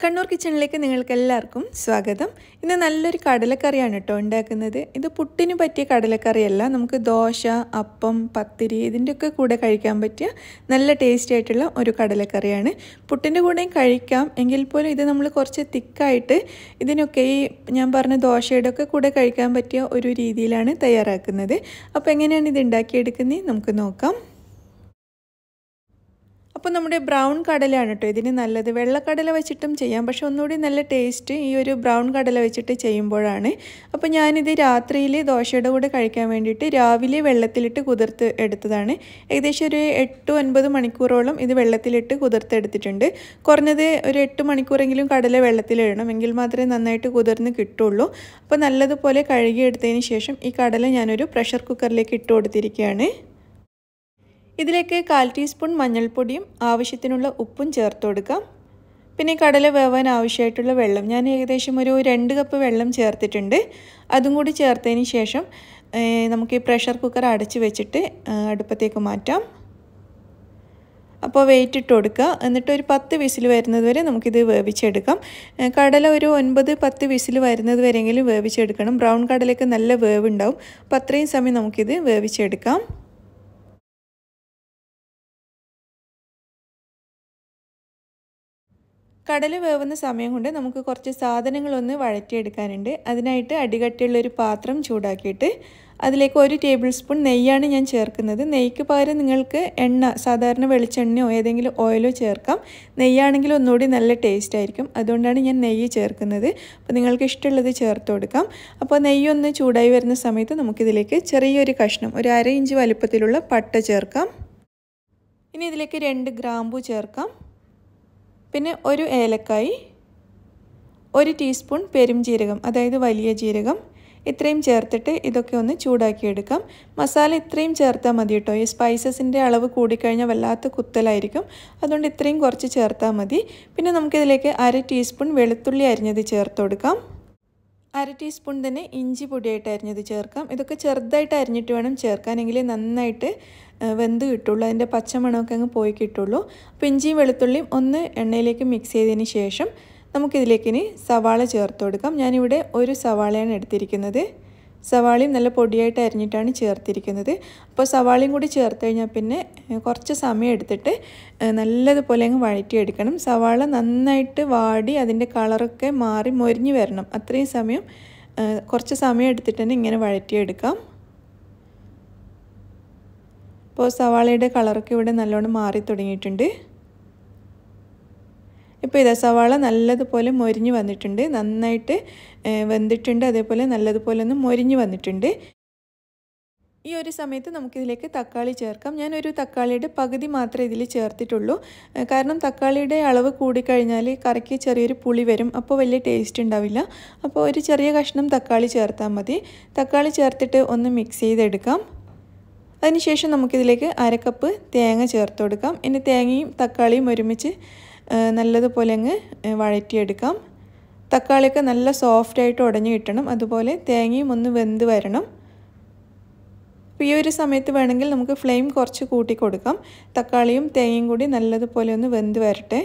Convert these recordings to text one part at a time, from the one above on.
കണ്ണൂർ കിച്ചണിലേക്ക് നിങ്ങൾക്ക് എല്ലാവർക്കും സ്വാഗതം ഇന്ന് നല്ലൊരു കടലക്കറിയാണ് കേട്ടോ ഉണ്ടാക്കുന്നത് ഇത് പുട്ടിന് പറ്റിയ കടലക്കറിയല്ല നമുക്ക് ദോശ അപ്പം പത്തിരി ഇതിൻ്റെയൊക്കെ കൂടെ കഴിക്കാൻ പറ്റിയ നല്ല ടേസ്റ്റി ആയിട്ടുള്ള ഒരു കടലക്കറിയാണ് പുട്ടിൻ്റെ കൂടെയും കഴിക്കാം എങ്കിൽ പോലും ഇത് നമ്മൾ കുറച്ച് തിക്കായിട്ട് ഇതിനൊക്കെ ഈ ഞാൻ പറഞ്ഞ ദോശയുടെ ഒക്കെ കൂടെ കഴിക്കാൻ പറ്റിയ ഒരു രീതിയിലാണ് തയ്യാറാക്കുന്നത് അപ്പോൾ എങ്ങനെയാണ് ഇത് ഉണ്ടാക്കിയെടുക്കുന്നത് നമുക്ക് നോക്കാം അപ്പോൾ നമ്മുടെ ബ്രൗൺ കടലയാണ് കേട്ടോ ഇതിന് നല്ലത് വെള്ളക്കടല വെച്ചിട്ടും ചെയ്യാം പക്ഷെ ഒന്നുകൂടി നല്ല ടേസ്റ്റ് ഈ ഒരു ബ്രൗൺ കടല വെച്ചിട്ട് ചെയ്യുമ്പോഴാണ് അപ്പോൾ ഞാനിത് രാത്രിയിൽ ദോശയുടെ കൂടെ കഴിക്കാൻ വേണ്ടിയിട്ട് രാവിലെ വെള്ളത്തിലിട്ട് കുതിർത്ത് എടുത്തതാണ് ഏകദേശം ഒരു എട്ട് ഒൻപത് മണിക്കൂറോളം ഇത് വെള്ളത്തിലിട്ട് കുതിർത്തെടുത്തിട്ടുണ്ട് കുറഞ്ഞത് ഒരു എട്ട് മണിക്കൂറെങ്കിലും കടല വെള്ളത്തിലിടണം എങ്കിൽ മാത്രമേ നന്നായിട്ട് കുതിർന്ന് കിട്ടുള്ളൂ അപ്പോൾ നല്ലതുപോലെ കഴുകിയെടുത്തതിന് ശേഷം ഈ കടല ഞാനൊരു പ്രഷർ കുക്കറിലേക്ക് ഇട്ട് കൊടുത്തിരിക്കുകയാണ് ഇതിലേക്ക് കാൽ ടീസ്പൂൺ മഞ്ഞൾപ്പൊടിയും ആവശ്യത്തിനുള്ള ഉപ്പും ചേർത്ത് കൊടുക്കാം പിന്നെ കടല വേവാൻ ആവശ്യമായിട്ടുള്ള വെള്ളം ഞാൻ ഏകദേശം ഒരു രണ്ട് കപ്പ് വെള്ളം ചേർത്തിട്ടുണ്ട് അതും കൂടി ചേർത്തതിന് ശേഷം നമുക്ക് ഈ പ്രഷർ കുക്കർ അടച്ച് വെച്ചിട്ട് അടുപ്പത്തേക്ക് മാറ്റാം അപ്പോൾ വെയിറ്റ് ഇട്ട് കൊടുക്കുക എന്നിട്ട് ഒരു പത്ത് വിസിൽ വരുന്നത് വരെ നമുക്കിത് വേവിച്ചെടുക്കാം കടല ഒരു ഒൻപത് പത്ത് വിസിൽ വരുന്നത് വരെയെങ്കിലും വേവിച്ചെടുക്കണം ബ്രൗൺ കടലയ്ക്ക് നല്ല വേവ് ഉണ്ടാവും അപ്പോൾ അത്രയും സമയം നമുക്കിത് വേവിച്ചെടുക്കാം കടൽ വേവുന്ന സമയം കൊണ്ട് നമുക്ക് കുറച്ച് സാധനങ്ങളൊന്ന് വഴറ്റിയെടുക്കാനുണ്ട് അതിനായിട്ട് അടികട്ടിയുള്ള ഒരു പാത്രം ചൂടാക്കിയിട്ട് അതിലേക്ക് ഒരു ടേബിൾ സ്പൂൺ നെയ്യാണ് ഞാൻ ചേർക്കുന്നത് നെയ്ക്ക് പകരം നിങ്ങൾക്ക് എണ്ണ സാധാരണ വെളിച്ചെണ്ണയോ ഏതെങ്കിലും ഓയിലോ ചേർക്കാം നെയ്യാണെങ്കിൽ ഒന്നുകൂടി നല്ല ടേസ്റ്റ് ആയിരിക്കും അതുകൊണ്ടാണ് ഞാൻ നെയ്യ് ചേർക്കുന്നത് അപ്പോൾ നിങ്ങൾക്ക് ഇഷ്ടമുള്ളത് ചേർത്ത് കൊടുക്കാം അപ്പോൾ നെയ്യൊന്ന് ചൂടായി വരുന്ന സമയത്ത് നമുക്കിതിലേക്ക് ചെറിയൊരു കഷ്ണം ഒരു അര ഇഞ്ച് വലുപ്പത്തിലുള്ള പട്ട ചേർക്കാം ഇനി ഇതിലേക്ക് രണ്ട് ഗ്രാമ്പു ചേർക്കാം പിന്നെ ഒരു ഏലക്കായി ഒരു ടീസ്പൂൺ പെരുംജീരകം അതായത് വലിയ ജീരകം ഇത്രയും ചേർത്തിട്ട് ഇതൊക്കെ ഒന്ന് ചൂടാക്കിയെടുക്കാം മസാല ഇത്രയും ചേർത്താൽ മതി കേട്ടോ ഈ സ്പൈസസിൻ്റെ അളവ് കൂടിക്കഴിഞ്ഞാൽ വല്ലാത്ത കുത്തലായിരിക്കും അതുകൊണ്ട് ഇത്രയും കുറച്ച് ചേർത്താൽ മതി പിന്നെ നമുക്കിതിലേക്ക് അര ടീസ്പൂൺ വെളുത്തുള്ളി അരിഞ്ഞത് ചേർത്ത് കൊടുക്കാം അര ടീസ്പൂൺ തന്നെ ഇഞ്ചി പൊടിയായിട്ട് അരിഞ്ഞത് ചേർക്കാം ഇതൊക്കെ ചെറുതായിട്ട് അരിഞ്ഞിട്ട് വേണം ചേർക്കാനെങ്കിൽ നന്നായിട്ട് വെന്ത് കിട്ടുള്ളൂ അതിൻ്റെ പച്ചമണമൊക്കെ അങ്ങ് പോയി കിട്ടുള്ളൂ അപ്പോൾ ഇഞ്ചിയും വെളുത്തുള്ളിയും ഒന്ന് എണ്ണയിലേക്ക് മിക്സ് ചെയ്തതിന് ശേഷം നമുക്കിതിലേക്ക് ഇനി സവാള ചേർത്ത് കൊടുക്കാം ഞാനിവിടെ ഒരു സവാളയാണ് എടുത്തിരിക്കുന്നത് സവാളയും നല്ല പൊടിയായിട്ട് അരിഞ്ഞിട്ടാണ് ചേർത്തിരിക്കുന്നത് അപ്പോൾ സവാളയും കൂടി ചേർത്ത് കഴിഞ്ഞാൽ പിന്നെ കുറച്ച് സമയം എടുത്തിട്ട് നല്ലതുപോലെ അങ്ങ് വഴറ്റിയെടുക്കണം സവാള നന്നായിട്ട് വാടി അതിൻ്റെ കളറൊക്കെ മാറി മൊരിഞ്ഞ് വരണം അത്രയും സമയം കുറച്ച് സമയം എടുത്തിട്ട് തന്നെ ഇങ്ങനെ വഴറ്റിയെടുക്കാം ഇപ്പോൾ സവാളയുടെ കളറൊക്കെ ഇവിടെ നല്ലോണം മാറി തുടങ്ങിയിട്ടുണ്ട് ഇപ്പോൾ ഇതാ സവാള നല്ലതുപോലെ മൊരിഞ്ഞ് വന്നിട്ടുണ്ട് നന്നായിട്ട് വെന്തിട്ടുണ്ട് അതേപോലെ നല്ലതുപോലെ ഒന്ന് മൊരിഞ്ഞ് വന്നിട്ടുണ്ട് ഈ ഒരു സമയത്ത് നമുക്കിതിലേക്ക് തക്കാളി ചേർക്കാം ഞാനൊരു തക്കാളിയുടെ പകുതി മാത്രമേ ഇതിൽ ചേർത്തിട്ടുള്ളൂ കാരണം തക്കാളിയുടെ അളവ് കൂടിക്കഴിഞ്ഞാൽ കറിക്ക് ചെറിയൊരു പുളി വരും അപ്പോൾ വലിയ ടേസ്റ്റ് ഉണ്ടാവില്ല അപ്പോൾ ഒരു ചെറിയ കഷ്ണം തക്കാളി ചേർത്താൽ മതി തക്കാളി ചേർത്തിട്ട് ഒന്ന് മിക്സ് ചെയ്തെടുക്കാം അതിനുശേഷം നമുക്കിതിലേക്ക് അരക്കപ്പ് തേങ്ങ ചേർത്ത് കൊടുക്കാം ഇനി തേങ്ങയും തക്കാളിയും ഒരുമിച്ച് നല്ലതുപോലെ അങ്ങ് വഴറ്റിയെടുക്കാം തക്കാളിയൊക്കെ നല്ല സോഫ്റ്റായിട്ട് ഉടഞ്ഞു കിട്ടണം അതുപോലെ തേങ്ങയും ഒന്ന് വെന്ത് വരണം അപ്പോൾ ഈ ഒരു സമയത്ത് വേണമെങ്കിൽ നമുക്ക് ഫ്ലെയിം കുറച്ച് കൂട്ടി കൊടുക്കാം തക്കാളിയും തേങ്ങയും കൂടി നല്ലതുപോലെ ഒന്ന് വെന്ത് വരട്ടെ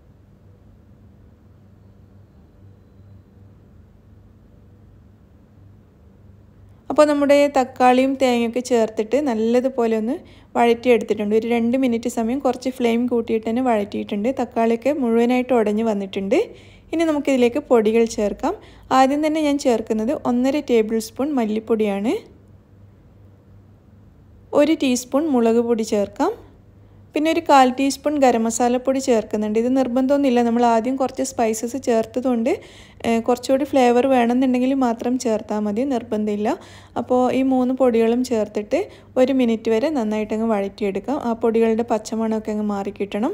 അപ്പോൾ നമ്മുടെ തക്കാളിയും തേങ്ങയൊക്കെ ചേർത്തിട്ട് നല്ലതുപോലെ ഒന്ന് വഴറ്റിയെടുത്തിട്ടുണ്ട് ഒരു രണ്ട് മിനിറ്റ് സമയം കുറച്ച് ഫ്ലെയിം കൂട്ടിയിട്ട് തന്നെ വഴറ്റിയിട്ടുണ്ട് തക്കാളിയൊക്കെ മുഴുവനായിട്ട് ഉടഞ്ഞ് വന്നിട്ടുണ്ട് ഇനി നമുക്കിതിലേക്ക് പൊടികൾ ചേർക്കാം ആദ്യം തന്നെ ഞാൻ ചേർക്കുന്നത് ഒന്നര ടേബിൾ സ്പൂൺ മല്ലിപ്പൊടിയാണ് ഒരു ടീസ്പൂൺ മുളക് പൊടി ചേർക്കാം പിന്നെ ഒരു കാൽ ടീസ്പൂൺ ഗരം മസാലപ്പൊടി ചേർക്കുന്നുണ്ട് ഇത് നിർബന്ധമൊന്നുമില്ല നമ്മൾ ആദ്യം കുറച്ച് സ്പൈസസ് ചേർത്തതുകൊണ്ട് കുറച്ചുകൂടി ഫ്ലേവർ വേണമെന്നുണ്ടെങ്കിൽ മാത്രം ചേർത്താൽ മതി നിർബന്ധമില്ല അപ്പോൾ ഈ മൂന്ന് പൊടികളും ചേർത്തിട്ട് ഒരു മിനിറ്റ് വരെ നന്നായിട്ടങ്ങ് വഴറ്റിയെടുക്കാം ആ പൊടികളുടെ പച്ചമണമൊക്കെ അങ്ങ് മാറിക്കിട്ടണം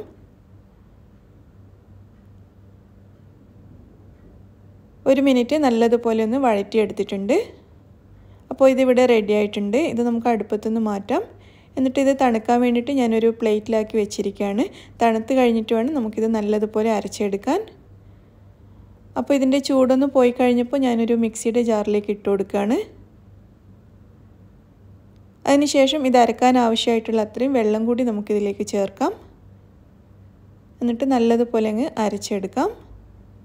ഒരു മിനിറ്റ് നല്ലതുപോലെ ഒന്ന് വഴറ്റിയെടുത്തിട്ടുണ്ട് അപ്പോൾ ഇതിവിടെ റെഡി ആയിട്ടുണ്ട് ഇത് നമുക്ക് അടുപ്പത്തുനിന്ന് മാറ്റാം എന്നിട്ട് ഇത് തണുക്കാൻ വേണ്ടിയിട്ട് ഞാനൊരു പ്ലേറ്റിലാക്കി വെച്ചിരിക്കുകയാണ് തണുത്ത് കഴിഞ്ഞിട്ട് വേണം നമുക്കിത് നല്ലതുപോലെ അരച്ചെടുക്കാൻ അപ്പോൾ ഇതിൻ്റെ ചൂടൊന്ന് പോയി കഴിഞ്ഞപ്പോൾ ഞാനൊരു മിക്സിയുടെ ജാറിലേക്ക് ഇട്ട് കൊടുക്കുകയാണ് അതിനുശേഷം ഇത് അരക്കാൻ ആവശ്യമായിട്ടുള്ള അത്രയും വെള്ളം കൂടി നമുക്കിതിലേക്ക് ചേർക്കാം എന്നിട്ട് നല്ലതുപോലെ അങ്ങ് അരച്ചെടുക്കാം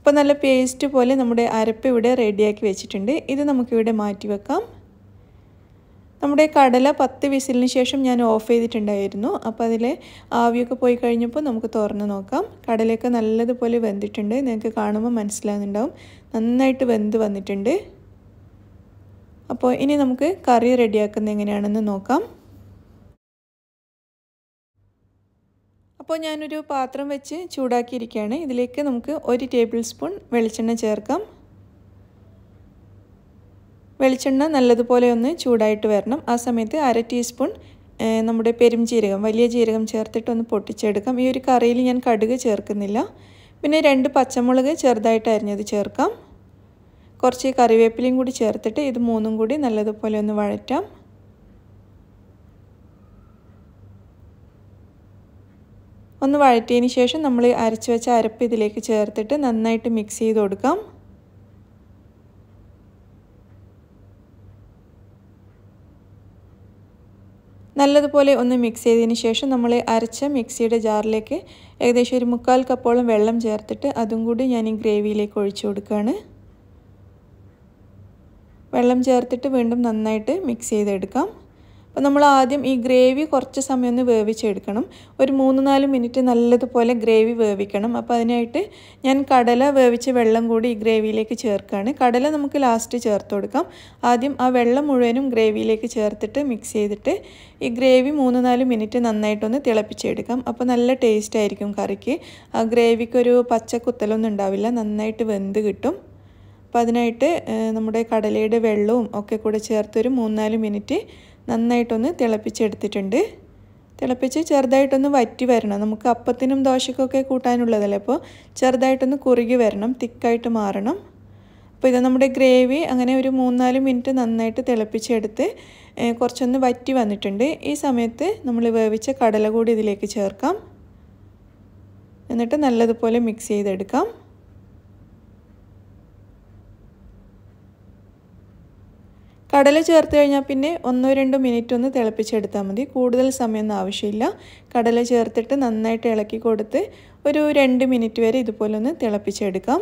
അപ്പോൾ നല്ല പേസ്റ്റ് പോലെ നമ്മുടെ അരപ്പ് ഇവിടെ റെഡിയാക്കി വെച്ചിട്ടുണ്ട് ഇത് നമുക്കിവിടെ മാറ്റി വെക്കാം നമ്മുടെ കടല പത്ത് വിസിലിന് ശേഷം ഞാൻ ഓഫ് ചെയ്തിട്ടുണ്ടായിരുന്നു അപ്പോൾ അതിൽ ആവിയൊക്കെ പോയി കഴിഞ്ഞപ്പോൾ നമുക്ക് തുറന്ന് നോക്കാം കടലയൊക്കെ നല്ലതുപോലെ വെന്തിട്ടുണ്ട് നിങ്ങൾക്ക് കാണുമ്പോൾ മനസ്സിലാകുന്നുണ്ടാവും നന്നായിട്ട് വെന്ത് വന്നിട്ടുണ്ട് അപ്പോൾ ഇനി നമുക്ക് കറി റെഡിയാക്കുന്നത് എങ്ങനെയാണെന്ന് നോക്കാം അപ്പോൾ ഞാനൊരു പാത്രം വെച്ച് ചൂടാക്കിയിരിക്കുകയാണ് ഇതിലേക്ക് നമുക്ക് ഒരു ടേബിൾ സ്പൂൺ വെളിച്ചെണ്ണ ചേർക്കാം വെളിച്ചെണ്ണ നല്ലതുപോലെ ഒന്ന് ചൂടായിട്ട് വരണം ആ സമയത്ത് അര ടീസ്പൂൺ നമ്മുടെ പെരും ജീരകം വലിയ ജീരകം ചേർത്തിട്ട് ഒന്ന് പൊട്ടിച്ചെടുക്കാം ഈ ഒരു കറിയിൽ ഞാൻ കടുക് ചേർക്കുന്നില്ല പിന്നെ രണ്ട് പച്ചമുളക് ചെറുതായിട്ട് അരിഞ്ഞത് ചേർക്കാം കുറച്ച് കറിവേപ്പിലയും കൂടി ചേർത്തിട്ട് ഇത് മൂന്നും കൂടി നല്ലതുപോലെ ഒന്ന് വഴറ്റാം ഒന്ന് വഴറ്റിയതിന് ശേഷം നമ്മൾ അരച്ച് വെച്ച അരപ്പ് ഇതിലേക്ക് ചേർത്തിട്ട് നന്നായിട്ട് മിക്സ് ചെയ്ത് കൊടുക്കാം നല്ലതുപോലെ ഒന്ന് മിക്സ് ചെയ്തതിന് ശേഷം നമ്മൾ അരച്ച മിക്സിയുടെ ജാറിലേക്ക് ഏകദേശം ഒരു മുക്കാൽ കപ്പോളം വെള്ളം ചേർത്തിട്ട് അതും കൂടി ഞാൻ ഈ ഗ്രേവിയിലേക്ക് ഒഴിച്ചു കൊടുക്കുകയാണ് വെള്ളം ചേർത്തിട്ട് വീണ്ടും നന്നായിട്ട് മിക്സ് ചെയ്തെടുക്കാം അപ്പോൾ നമ്മൾ ആദ്യം ഈ ഗ്രേവി കുറച്ച് സമയം ഒന്ന് വേവിച്ചെടുക്കണം ഒരു മൂന്ന് നാല് മിനിറ്റ് നല്ലതുപോലെ ഗ്രേവി വേവിക്കണം അപ്പോൾ അതിനായിട്ട് ഞാൻ കടല വേവിച്ച വെള്ളം കൂടി ഈ ഗ്രേവിയിലേക്ക് ചേർക്കുകയാണ് കടല നമുക്ക് ലാസ്റ്റ് ചേർത്ത് കൊടുക്കാം ആദ്യം ആ വെള്ളം മുഴുവനും ഗ്രേവിയിലേക്ക് ചേർത്തിട്ട് മിക്സ് ചെയ്തിട്ട് ഈ ഗ്രേവി മൂന്ന് നാല് മിനിറ്റ് നന്നായിട്ടൊന്ന് തിളപ്പിച്ചെടുക്കാം അപ്പോൾ നല്ല ടേസ്റ്റ് ആയിരിക്കും കറിക്ക് ആ ഗ്രേവിക്കൊരു പച്ച കുത്തലൊന്നും ഉണ്ടാവില്ല നന്നായിട്ട് വെന്ത് കിട്ടും അപ്പോൾ അതിനായിട്ട് നമ്മുടെ കടലയുടെ വെള്ളവും ഒക്കെ കൂടെ ചേർത്തൊരു മൂന്നാല് മിനിറ്റ് നന്നായിട്ടൊന്ന് തിളപ്പിച്ചെടുത്തിട്ടുണ്ട് തിളപ്പിച്ച് ചെറുതായിട്ടൊന്ന് വറ്റി വരണം നമുക്ക് അപ്പത്തിനും ദോശക്കൊക്കെ കൂട്ടാനുള്ളതല്ലേ അപ്പോൾ ചെറുതായിട്ടൊന്ന് കുറുകി വരണം തിക്കായിട്ട് മാറണം അപ്പോൾ ഇത് നമ്മുടെ ഗ്രേവി അങ്ങനെ ഒരു മൂന്നാല് മിനിറ്റ് നന്നായിട്ട് തിളപ്പിച്ചെടുത്ത് കുറച്ചൊന്ന് വറ്റി വന്നിട്ടുണ്ട് ഈ സമയത്ത് നമ്മൾ വേവിച്ച കടല കൂടി ഇതിലേക്ക് ചേർക്കാം എന്നിട്ട് നല്ലതുപോലെ മിക്സ് ചെയ്തെടുക്കാം കടല ചേർത്ത് കഴിഞ്ഞാൽ പിന്നെ ഒന്നോ രണ്ടോ മിനിറ്റ് ഒന്ന് തിളപ്പിച്ചെടുത്താൽ മതി കൂടുതൽ സമയമൊന്നും ആവശ്യമില്ല കടല ചേർത്തിട്ട് നന്നായിട്ട് ഇളക്കി കൊടുത്ത് ഒരു രണ്ട് മിനിറ്റ് വരെ ഇതുപോലെ ഒന്ന് തിളപ്പിച്ചെടുക്കാം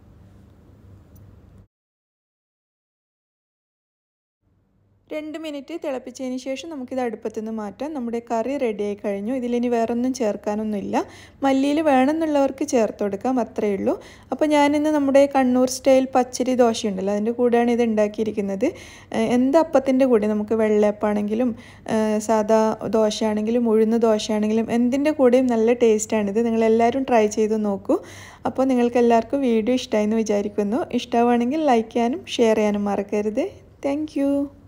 രണ്ട് മിനിറ്റ് തിളപ്പിച്ചതിന് ശേഷം നമുക്കിത് അടുപ്പത്തു നിന്ന് മാറ്റാം നമ്മുടെ കറി റെഡിയായി കഴിഞ്ഞു ഇതിലിനി വേറൊന്നും ചേർക്കാനൊന്നുമില്ല മല്ലിയിൽ വേണമെന്നുള്ളവർക്ക് ചേർത്ത് കൊടുക്കാം അത്രയേ ഉള്ളൂ അപ്പോൾ ഞാനിന്ന് നമ്മുടെ കണ്ണൂർ സ്റ്റൈൽ പച്ചരി ദോശ ഉണ്ടല്ലോ അതിൻ്റെ കൂടെയാണ് ഇത് ഉണ്ടാക്കിയിരിക്കുന്നത് എന്ത് അപ്പത്തിൻ്റെ കൂടെ നമുക്ക് വെള്ളയപ്പാണെങ്കിലും സാധാ ദോശയാണെങ്കിലും ഉഴുന്ന് ദോശയാണെങ്കിലും എന്തിൻ്റെ കൂടെയും നല്ല ടേസ്റ്റാണിത് നിങ്ങളെല്ലാവരും ട്രൈ ചെയ്ത് നോക്കൂ അപ്പോൾ നിങ്ങൾക്ക് എല്ലാവർക്കും വീഡിയോ ഇഷ്ടമായി എന്ന് വിചാരിക്കുന്നു ഇഷ്ടമാണെങ്കിൽ ലൈക്ക് ചെയ്യാനും ഷെയർ ചെയ്യാനും മറക്കരുത് താങ്ക്